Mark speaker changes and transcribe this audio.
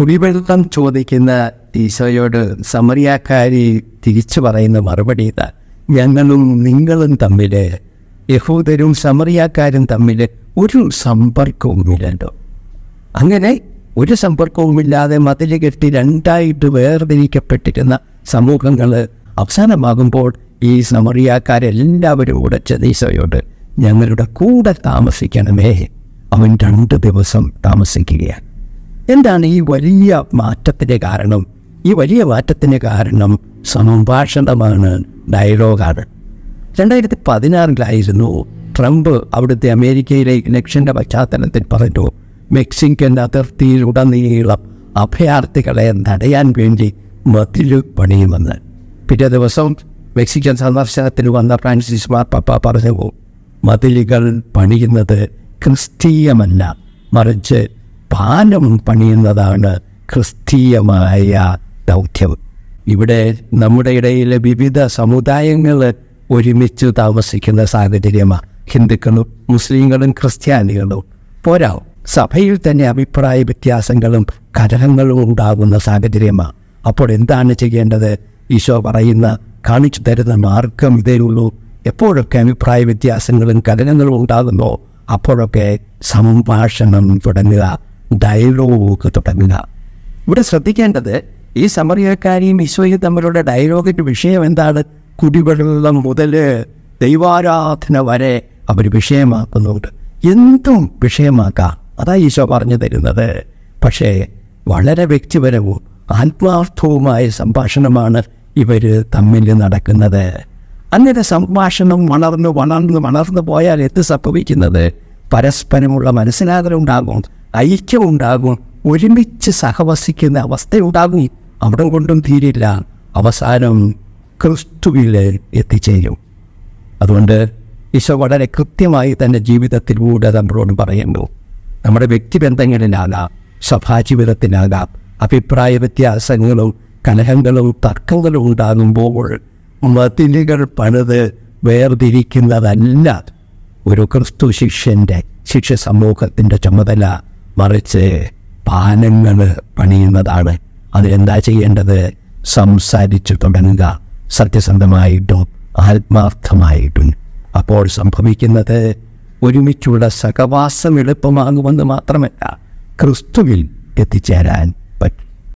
Speaker 1: കുടിവെള്ളം ചോദിക്കുന്ന ഈശോയോട് സമറിയാക്കാരി തിരിച്ചു പറയുന്ന മറുപടി ഇതാ ഞങ്ങളും നിങ്ങളും തമ്മിൽ യഹൂദരും സമറിയാക്കാരും തമ്മിൽ ഒരു സമ്പർക്കവുമില്ലല്ലോ അങ്ങനെ ഒരു സമ്പർക്കവുമില്ലാതെ മതിൽ കെട്ടി രണ്ടായിട്ട് വേർതിരിക്കപ്പെട്ടിരുന്ന സമൂഹങ്ങൾ അവസാനമാകുമ്പോൾ ഈ സമറിയാക്കാരെല്ലാവരും കൂടെ ചെന്നീസോയോട് ഞങ്ങളുടെ കൂടെ താമസിക്കണമേ അവൻ രണ്ട് ദിവസം താമസിക്കുകയാണ് എന്താണ് ഈ വലിയ മാറ്റത്തിന് കാരണം ഈ വലിയ മാറ്റത്തിന് കാരണം സംഭാഷണമാണ് ഡയലോഗാണ് രണ്ടായിരത്തി പതിനാറിലായിരുന്നു ട്രംപ് അവിടുത്തെ അമേരിക്കയിലെ ഇലക്ഷൻ്റെ പശ്ചാത്തലത്തിൽ പറഞ്ഞു മെക്സിക്കൻ അതിർത്തിയിലുടനീളം അഭയാർത്ഥികളെ തടയാൻ വേണ്ടി മതിൽ പണിയുമെന്ന് പിറ്റേ ദിവസം മെക്സിക്കൻ സന്ദർശനത്തിന് വന്ന ഫ്രാൻസിസ് മാർ പപ്പ പറഞ്ഞു മതിലുകൾ പണിയുന്നത് ക്രിസ്തീയമല്ല മറിച്ച് പാലം പണിയുന്നതാണ് ക്രിസ്തീയമായ ദൗത്യം ഇവിടെ നമ്മുടെ ഇടയിലെ വിവിധ സമുദായങ്ങൾ ഒരുമിച്ച് താമസിക്കുന്ന സാഹചര്യമാണ് ഹിന്ദുക്കളും മുസ്ലിങ്ങളും ക്രിസ്ത്യാനികളും പോരാ സഭയിൽ തന്നെ അഭിപ്രായ വ്യത്യാസങ്ങളും കലഹങ്ങളും ഉണ്ടാകുന്ന സാഹചര്യമാണ് അപ്പോൾ എന്താണ് ചെയ്യേണ്ടത് ഈശോ പറയുന്ന കാണിച്ചു തരുന്ന മാർഗം ഇതേ ഉള്ളൂ എപ്പോഴൊക്കെ അഭിപ്രായ വ്യത്യാസങ്ങളും കലനങ്ങളും ഉണ്ടാകുന്നോ അപ്പോഴൊക്കെ സംഭാഷണം തുടങ്ങുക ഡയലോഗ് തുടങ്ങുക ഇവിടെ ശ്രദ്ധിക്കേണ്ടത് ഈ സമറിയക്കാരിയും ഈശോയും തമ്മിലുള്ള ഡയലോഗിൻ്റെ വിഷയം എന്താണ് കുടിവെള്ളം മുതൽ ദൈവാരാധന വരെ അവർ വിഷയമാക്കുന്നുണ്ട് എന്തും വിഷയമാക്കാം അതാ ഈശോ പറഞ്ഞു തരുന്നത് പക്ഷേ വളരെ വ്യക്തിപരവും ആത്മാർത്ഥവുമായ സംഭാഷണമാണ് ഇവർ തമ്മിൽ നടക്കുന്നത് അങ്ങനെ സംഭാഷണം വളർന്ന് വളർന്ന് വളർന്നു പോയാൽ എന്ത് സംഭവിക്കുന്നത് പരസ്പരമുള്ള മനസ്സിലാകലുണ്ടാകും ഐക്യമുണ്ടാകും ഒരുമിച്ച് സഹവസിക്കുന്ന അവസ്ഥയുണ്ടാകും അവിടെ കൊണ്ടും തീരില്ല അവസാനം ക്രിസ്തുവിൽ എത്തിച്ചേരും അതുകൊണ്ട് ഈശോ വളരെ കൃത്യമായി തൻ്റെ ജീവിതത്തിലൂടെ നമ്മളോട് പറയുന്നു നമ്മുടെ വ്യക്തിബന്ധങ്ങളിലാകാം സഭാജീവിതത്തിലാകാം അഭിപ്രായ വ്യത്യാസങ്ങളും കലഹങ്ങളും തർക്കങ്ങളും ഉണ്ടാകുമ്പോൾ മതിലുകൾ പണിത് വേർതിരിക്കുന്നതല്ല ഒരു ക്രിസ്തു ശിഷ്യൻ്റെ ശിഷ്യ സമൂഹത്തിൻ്റെ ചുമതല മറിച്ച് പാലങ്ങൾ പണിയുന്നതാണ് അതിനെന്താ ചെയ്യേണ്ടത് സംസാരിച്ചു തുടങ്ങുക സത്യസന്ധമായിട്ടും ആത്മാർത്ഥമായിട്ടും അപ്പോൾ സംഭവിക്കുന്നത് ഒരുമിച്ചുള്ള സഹവാസം എളുപ്പമാകുമെന്ന് മാത്രമല്ല ക്രിസ്തുവിൽ എത്തിച്ചേരാൻ